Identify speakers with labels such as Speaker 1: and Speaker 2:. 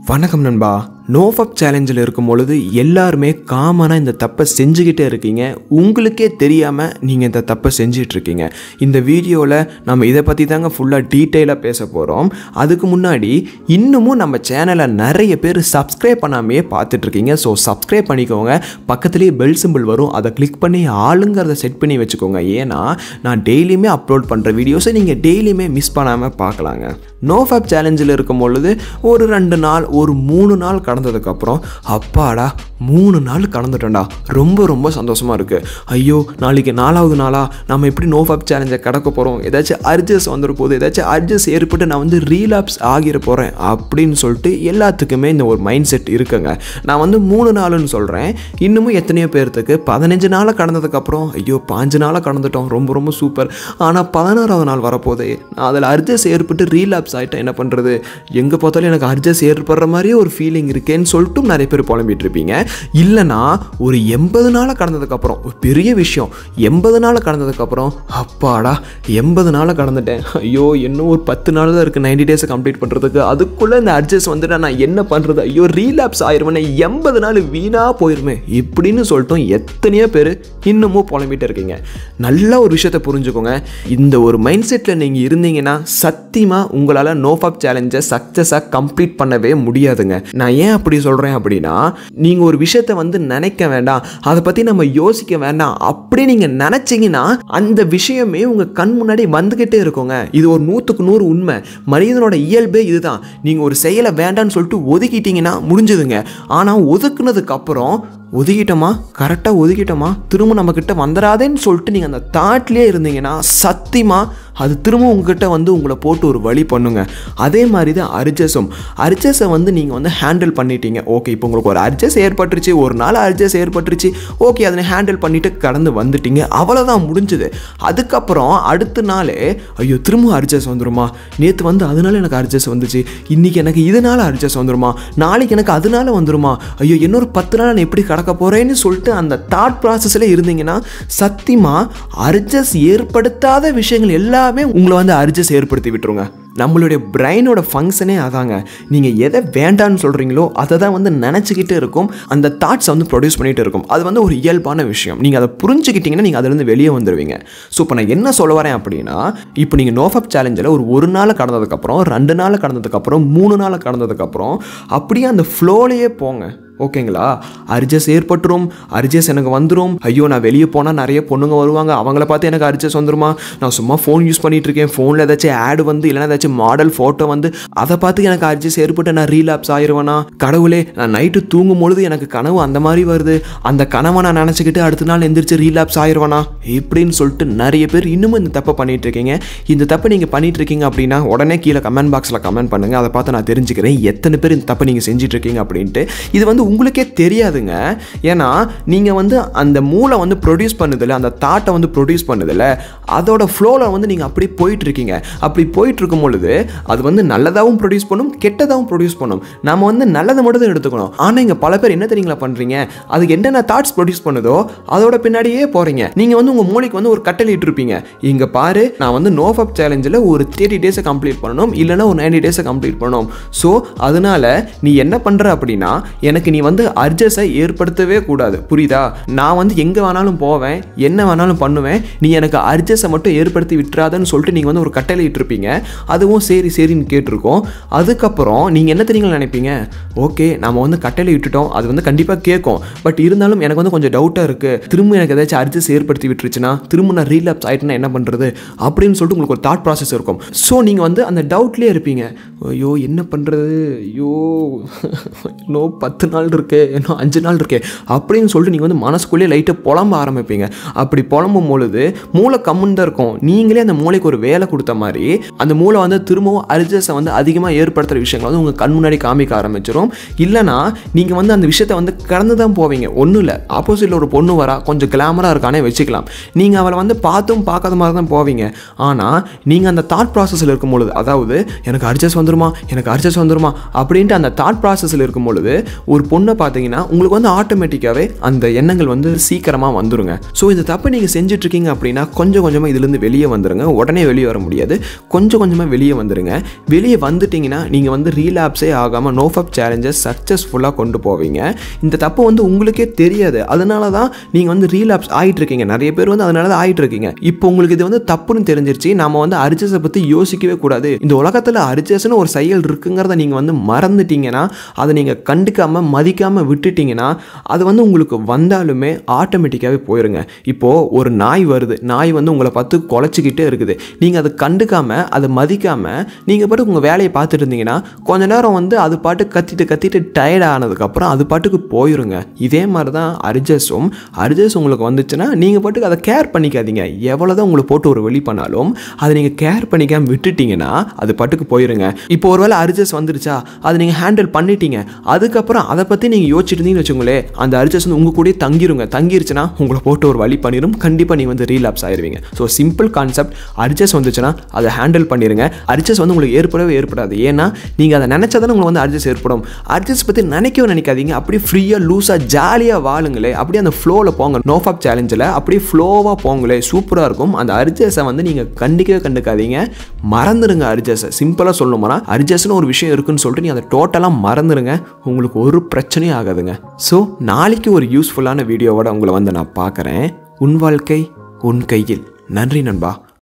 Speaker 1: வணக்கம் நண்பா நோஃபப் சேலஞ்சில் இருக்கும் பொழுது எல்லாருமே காமனாக இந்த தப்பை செஞ்சுக்கிட்டே இருக்கீங்க உங்களுக்கே தெரியாமல் நீங்கள் இந்த தப்பை செஞ்சிட்டு இருக்கீங்க இந்த வீடியோவில் நம்ம இதை பற்றி தாங்க ஃபுல்லாக டீட்டெயிலாக பேச போகிறோம் அதுக்கு முன்னாடி இன்னமும் நம்ம சேனலை நிறைய பேர் சப்ஸ்கிரைப் பண்ணாமையே பார்த்துட்ருக்கீங்க ஸோ சப்ஸ்கிரைப் பண்ணிக்கோங்க பக்கத்துலேயே பெல் சிம்பிள் வரும் அதை கிளிக் பண்ணி ஆளுங்கிறத செட் பண்ணி வச்சுக்கோங்க ஏன்னா நான் டெய்லியுமே அப்லோட் பண்ணுற வீடியோஸை நீங்கள் டெய்லியுமே மிஸ் பண்ணாமல் பார்க்கலாங்க நோஃபப் சேலஞ்சில் இருக்கும் பொழுது ஒரு ரெண்டு நாள் ஒரு மூணு நாள் கடந்ததுக்கப்புறம் அப்பாடா மூணு நாள் கடந்துட்டேன்டா ரொம்ப ரொம்ப சந்தோஷமாக இருக்குது ஐயோ நாளைக்கு நாலாவது நாளாக நம்ம எப்படி நோஃபப் சேலஞ்சை கடக்க போகிறோம் ஏதாச்சும் அர்ஜஸ் வந்துட போகுது ஏதாச்சும் அர்ஜஸ் ஏற்பட்டு நான் வந்து ரீலாப்ஸ் ஆகிற போகிறேன் அப்படின்னு சொல்லிட்டு எல்லாத்துக்குமே இந்த ஒரு மைண்ட் செட் இருக்குங்க நான் வந்து மூணு நாளுன்னு சொல்கிறேன் இன்னமும் எத்தனையோ பேர்த்துக்கு பதினஞ்சு நாளாக கடந்ததுக்கப்புறம் ஐயோ பாஞ்சு நாளாக கடந்துட்டோம் ரொம்ப ரொம்ப சூப்பர் ஆனால் பதினாறாவது நாள் வரப்போதே நான் அதில் அர்ஜஸ் ஏற்பட்டு ரீலாப்ஸ் ஆகிட்டேன் என்ன பண்ணுறது எங்கே பார்த்தாலும் எனக்கு அர்ஜஸ் ஏற்படுற மாதிரியே ஒரு ஃபீலிங் இருக்கேன்னு சொல்லிட்டு நிறைய பேர் புலம்பிட்டு இருப்பீங்க இல்லைனா ஒரு எண்பது நாளாக கடந்ததுக்கப்புறம் ஒரு பெரிய விஷயம் எண்பது நாள் கடந்ததுக்கப்புறம் அப்பாடா எண்பது நாளை கடந்துட்டேன் ஐயோ இன்னும் ஒரு பத்து நாள் தான் இருக்குது நைன்டி டேஸை கம்ப்ளீட் பண்ணுறதுக்கு அதுக்குள்ளே இந்த அட்ஜஸ்ட் வந்துட்டு நான் என்ன பண்ணுறது ஐயோ ரீலாப்ஸ் ஆயிருவேனே எண்பது நாள் வீணாக போயிருமே இப்படின்னு சொல்லிட்டோம் எத்தனையோ பேர் இன்னமும் புலம்பிட்டு இருக்கீங்க நல்ல ஒரு விஷயத்தை புரிஞ்சுக்கோங்க இந்த ஒரு மைண்ட் செட்டில் நீங்கள் இருந்தீங்கன்னா சத்தியமாக உங்களால் நோஃபாப் சேலஞ்சை சக்ஸஸாக கம்ப்ளீட் பண்ணவே முடியாதுங்க நான் ஏன் அப்படி சொல்கிறேன் அப்படின்னா நீங்கள் ஒரு விஷயத்தை வந்து நினைக்க வேண்டாம் அதை பற்றி நம்ம யோசிக்க வேண்டாம் அப்படி நீங்கள் நினச்சிங்கன்னா அந்த விஷயமே உங்கள் கண் முன்னாடி வந்துக்கிட்டே இருக்குங்க இது ஒரு நூற்றுக்கு நூறு உண்மை மனிதனோட இயல்பே இதுதான் நீங்கள் ஒரு செயலை வேண்டான்னு சொல்லிட்டு ஒதுக்கிட்டீங்கன்னா முடிஞ்சதுங்க ஆனால் ஒதுக்குனதுக்கு அப்புறம் ஒதுக்கிட்டோமா கரெக்டாக ஒதுக்கிட்டோமா திரும்ப நம்மக்கிட்ட வந்துடாதேன்னு சொல்லிட்டு நீங்கள் அந்த தாட்லேயே இருந்தீங்கன்னா சத்தியமாக அது திரும்ப உங்ககிட்ட வந்து உங்களை போட்டு ஒரு வழி பண்ணுங்க அதே மாதிரி தான் அர்ஜஸும் அர்ஜஸை வந்து நீங்கள் வந்து ஹேண்டில் பண்ணிட்டீங்க ஓகே இப்போ உங்களுக்கு ஒரு அர்ஜஸ் ஏற்பட்டுருச்சு ஒரு நாள் அர்ஜஸ் ஏற்பட்டுருச்சு ஓகே அதனை ஹேண்டில் பண்ணிவிட்டு கடந்து வந்துட்டீங்க அவ்வளோதான் முடிஞ்சுது அதுக்கப்புறம் அடுத்த நாளே ஐயோ திரும்ப அர்ஜஸ் வந்துருமா நேற்று வந்து அதனால எனக்கு அர்ஜஸ் வந்துச்சு இன்றைக்கி எனக்கு இதனால அர்ஜஸ் வந்துருமா நாளைக்கு எனக்கு அதனால வந்துருமா ஐயோ இன்னொரு பத்து நாள் நான் எப்படி கடக்க போகிறேன்னு சொல்லிட்டு அந்த தாட் ப்ராசஸில் இருந்தீங்கன்னா சத்தியமாக அர்ஜஸ் ஏற்படுத்தாத விஷயங்கள் எல்லாமே உங்களை வந்து அர்ஜஸ் ஏற்படுத்தி விட்டுருங்க நம்மளுடைய பிரெயினோட ஃபங்க்ஷனே அதாங்க நீங்கள் எதை வேண்டான்னு சொல்கிறீங்களோ அதை தான் வந்து நினச்சிக்கிட்டு இருக்கும் அந்த தாட்ஸை வந்து ப்ரொடியூஸ் பண்ணிகிட்டு இருக்கும் அது வந்து ஒரு இயல்பான விஷயம் நீங்கள் அதை புரிஞ்சுக்கிட்டீங்கன்னா நீங்கள் அதுலேருந்து வெளியே வந்துடுவீங்க ஸோ இப்போ நான் என்ன சொல்ல வரேன் அப்படின்னா இப்போ நீங்கள் நோஃபப் சேலஞ்சில் ஒரு ஒரு நாள் கடந்ததுக்கப்புறம் ரெண்டு நாள் கடந்ததுக்கப்புறம் மூணு நாள் கடந்ததுக்கப்புறம் அப்படியே அந்த ஃப்ளோலையே போங்க ஓகேங்களா அர்ஜஸ் ஏற்பட்டுரும் அர்ஜஸ் எனக்கு வந்துடும் ஐயோ நான் வெளியே போனால் நிறைய பொண்ணுங்க வருவாங்க அவங்கள பார்த்து எனக்கு அர்ஜஸ் வந்துருமா நான் சும்மா ஃபோன் யூஸ் பண்ணிட்டு இருக்கேன் ஃபோனில் ஏதாச்சும் ஆடு வந்து இல்லைனா ஏதாச்சும் மாடல் ஃபோட்டோ வந்து அதை பார்த்து எனக்கு அர்ஜஸ் ஏற்பட்டு நான் ரீலாப்ஸ் ஆயிடுவேனா கடவுளே நான் நைட்டு தூங்கும் பொழுது எனக்கு கனவு அந்த மாதிரி வருது அந்த கனவை நான் நினச்சிக்கிட்டு அடுத்த நாள் எந்திரிச்சு ரீலாப்ஸ் ஆயிடுவேனா இப்படின்னு சொல்லிட்டு நிறைய பேர் இன்னமும் இந்த தப்பை பண்ணிட்டு இருக்கீங்க இந்த தப்பை நீங்கள் பண்ணிட்டு இருக்கீங்க அப்படின்னா உடனே கீழே கமெண்ட் பாக்ஸில் கமெண்ட் பண்ணுங்கள் அதை பார்த்து நான் தெரிஞ்சுக்கிறேன் எத்தனை பேர் இந்த தப்பை நீங்கள் செஞ்சுட்டு இருக்கீங்க அப்படின்ட்டு இது வந்து உங்களுக்கே தெரியாதுங்க ஏன்னா நீங்கள் வந்து அந்த மூளை வந்து ப்ரொடியூஸ் பண்ணுதில்ல அந்த தாட்டை வந்து ப்ரொடியூஸ் பண்ணுதில்ல அதோட ஃப்ளோவில் வந்து நீங்கள் அப்படி போயிட்டு இருக்கீங்க அப்படி போயிட்டு இருக்கும் பொழுது அது வந்து நல்லதாகவும் ப்ரொடியூஸ் பண்ணும் கெட்டதாகவும் ப்ரொடியூஸ் பண்ணும் நம்ம வந்து நல்லதை மட்டும் தான் எடுத்துக்கணும் ஆனால் இங்கே பல பேர் என்ன தெரியுங்களா பண்ணுறீங்க அதுக்கு என்னென்ன தாட்ஸ் ப்ரொடியூஸ் பண்ணுதோ அதோட பின்னாடியே போகிறீங்க நீங்கள் வந்து உங்கள் மூளைக்கு வந்து ஒரு கட்டளை இட்டிருப்பீங்க இங்கே பாரு நான் வந்து நோஃபப் சேலஞ்சில் ஒரு தேர்ட்டி டேஸை கம்ப்ளீட் பண்ணணும் இல்லைனா ஒரு நைன்டி டேஸை கம்ப்ளீட் பண்ணணும் ஸோ அதனால நீ என்ன பண்ணுற அப்படின்னா எனக்கு நீ வந்து அர்ஜஸை ஏற்படுத்தவே கூடாது புரியுதா நான் வந்து எங்கே வேணாலும் போவேன் என்ன வேணாலும் பண்ணுவேன் நீ எனக்கு அர்ஜஸை மட்டும் ஏற்படுத்தி விட்டுறாதன்னு சொல்லிட்டு நீங்கள் வந்து ஒரு கட்டளை இட்டிருப்பீங்க அதுவும் சரி சரின்னு கேட்டிருக்கோம் அதுக்கப்புறம் நீங்கள் என்ன தெரியுங்களா நினைப்பீங்க ஓகே நம்ம வந்து கட்டளை விட்டுட்டோம் அது வந்து கண்டிப்பாக கேட்கும் பட் இருந்தாலும் எனக்கு வந்து கொஞ்சம் டவுட்டாக இருக்குது திரும்ப எனக்கு ஏதாச்சும் அர்ஜஸ் ஏற்படுத்தி விட்டுருச்சுன்னா திரும்ப நான் ரீலாப்ஸ் ஆகிட்டுனா என்ன பண்ணுறது அப்படின்னு சொல்லிட்டு உங்களுக்கு ஒரு தாட் ப்ராசஸ் இருக்கும் ஸோ நீங்கள் வந்து அந்த டவுட்லேயே இருப்பீங்க ஐயோ என்ன பண்ணுறது ஐயோ இன்னும் பத்து நாள் இருக்கு இன்னும் அஞ்சு நாள் இருக்கே அப்படின்னு சொல்லிட்டு நீங்கள் வந்து மனசுக்குள்ளேயே லைட்டாக புலம்ப ஆரம்பிப்பீங்க அப்படி புலம்பும் பொழுது மூளை கம்முன்னு தான் இருக்கும் நீங்களே அந்த மூளைக்கு ஒரு வேலை கொடுத்த மாதிரி அந்த மூளை வந்து திரும்பவும் அர்ஜஸை வந்து அதிகமாக ஏற்படுத்துகிற விஷயங்கள் வந்து உங்கள் கண் முன்னாடி காமிக்க ஆரம்பிச்சிடும் இல்லைனா நீங்கள் வந்து அந்த விஷயத்தை வந்து கடந்து தான் போவீங்க ஒன்றும் இல்லை ஆப்போசிட்டில் ஒரு பொண்ணு வரா கொஞ்சம் கிளாமராக இருக்கானே வச்சுக்கலாம் நீங்கள் அவளை வந்து பார்த்தும் பார்க்காத மாதிரி தான் போவீங்க ஆனால் நீங்கள் அந்த தாட் ப்ராசஸில் இருக்கும் பொழுது அதாவது எனக்கு அர்ஜஸ் வந்துருமா எனக்கு அர்ஜஸ் வந்துருமா அப்படின்ட்டு அந்த தாட் ப்ராசஸில் இருக்கும் பொழுது ஒரு பொண்ணை பார்த்தீங்கன்னா உங்களுக்கு வந்து ஆட்டோமேட்டிக்காகவே அந்த எண்ணங்கள் வந்து சீக்கிரமாக வந்துருங்க ஸோ இந்த தப்பை நீங்கள் செஞ்சுட்ருக்கீங்க அப்படின்னா கொஞ்சம் கொஞ்சமாக இதுலேருந்து வெளியே வந்துருங்க உடனே வெளியே வர முடியாது கொஞ்சம் கொஞ்சமாக வெளியே வந்துருங்க வெளியே வந்துட்டிங்கன்னா நீங்கள் வந்து ரீலாப்ஸே ஆகாமல் நோஃபப் சேலஞ்சஸ் சக்ஸஸ்ஃபுல்லாக கொண்டு போவீங்க இந்த தப்பு வந்து உங்களுக்கே தெரியாது அதனால தான் நீங்கள் வந்து ரீலாப்ஸ் ஆகிட்டு இருக்கீங்க நிறைய பேர் வந்து அதனால தான் ஆகிட்டு இருக்கீங்க இப்போ உங்களுக்கு இது வந்து தப்புன்னு தெரிஞ்சிருச்சு நம்ம வந்து அரிச்சஸை பற்றி யோசிக்கவே கூடாது இந்த உலகத்தில் அரிச்சஸ்னு ஒரு செயல் இருக்குங்கிறத நீங்கள் வந்து மறந்துட்டீங்கன்னா அதை நீங்கள் கண்டுக்காமல் மதிக்காமல் விட்டுட்டீங்கன்னா அது வந்து உங்களுக்கு வந்தாலுமே ஆட்டோமேட்டிக்காகவே போயிருங்க இப்போது ஒரு நாய் வருது நாய் வந்து உங்களை பார்த்து குலைச்சிக்கிட்டே இருக்குது நீங்கள் அதை கண்டுக்காமல் அதை மதிக்காமல் நீங்கள் பாட்டு உங்கள் வேலையை பார்த்துட்டு இருந்தீங்கன்னா கொஞ்ச நேரம் வந்து அது பாட்டு கத்திட்டு கத்திட்டு டயர்ட் ஆனதுக்கப்புறம் அது பாட்டுக்கு போயிருங்க இதே மாதிரி தான் அரிஜஸும் அரிஜஸ் உங்களுக்கு வந்துச்சுன்னா நீங்கள் பாட்டுக்கு அதை கேர் பண்ணிக்காதீங்க எவ்வளோ தான் உங்களை போட்டு ஒரு வெளி பண்ணாலும் அதை நீங்கள் கேர் பண்ணிக்காமல் விட்டுட்டீங்கன்னா அது பாட்டுக்கு போயிருங்க இப்போ ஒருவேளை அரிஜஸ் வந்துருச்சா அதை நீங்கள் ஹேண்டில் பண்ணிட்டீங்க அதுக்கப்புறம் அதை பற்றி நீங்கள் யோசிச்சுட்டு இருந்தீங்கன்னு வச்சுங்களேன் அந்த அரிஜஸ் வந்து உங்கள் கூடயே தங்கிருங்க தங்கிருச்சுன்னா உங்களை போட்டு ஒரு வழி பண்ணிடும் கண்டிப்பாக நீங்கள் வந்து ரீலாப்ஸ் ஆயிருவீங்க ஸோ சிம்பிள் கான்செப்ட் அரிஜஸ் வந்துச்சுன்னா அதை ஹேண்டில் பண்ணிடுங்க அரிஜஸ் வந்து உங்களுக்கு ஏற்படவே ஏற்படாது ஏன்னா நீங்கள் அதை நினச்சா தானே உங்களுக்கு வந்து அரிஜஸ் ஏற்படும் அரிஜஸ் பற்றி நினைக்கவே நினைக்காதீங்க அப்படியே ஃப்ரீயாக லூஸாக ஜாலியாக வாழுங்களே அப்படியே அந்த ஃப்ளோவில் போங்க நோஃபாப் சேலஞ்சில் அப்படியே ஃப்ளோவாக போங்களே சூப்பராக இருக்கும் அந்த அரிஜஸை வந்து நீங்கள் கண்டிக்கவே கண்டுக்காதீங்க மறந்துடுங்க அரிஜஸை சிம்பிளாக சொல்லணும்னா அரிஜஸ்னு ஒரு விஷயம் இருக்குன்னு சொல்லிட்டு நீங்கள் அதை டோட்டலாக மறந்துடுங்க உங்களுக்கு ஒரு பிரச்சனையும் ஆகாதுங்க ஸோ நாளைக்கு ஒரு யூஸ்ஃபுல்லான வீடியோவோட உங்களை வந்து நான் பார்க்குறேன் உன் வாழ்க்கை உன் கையில் நன்றி நண்பா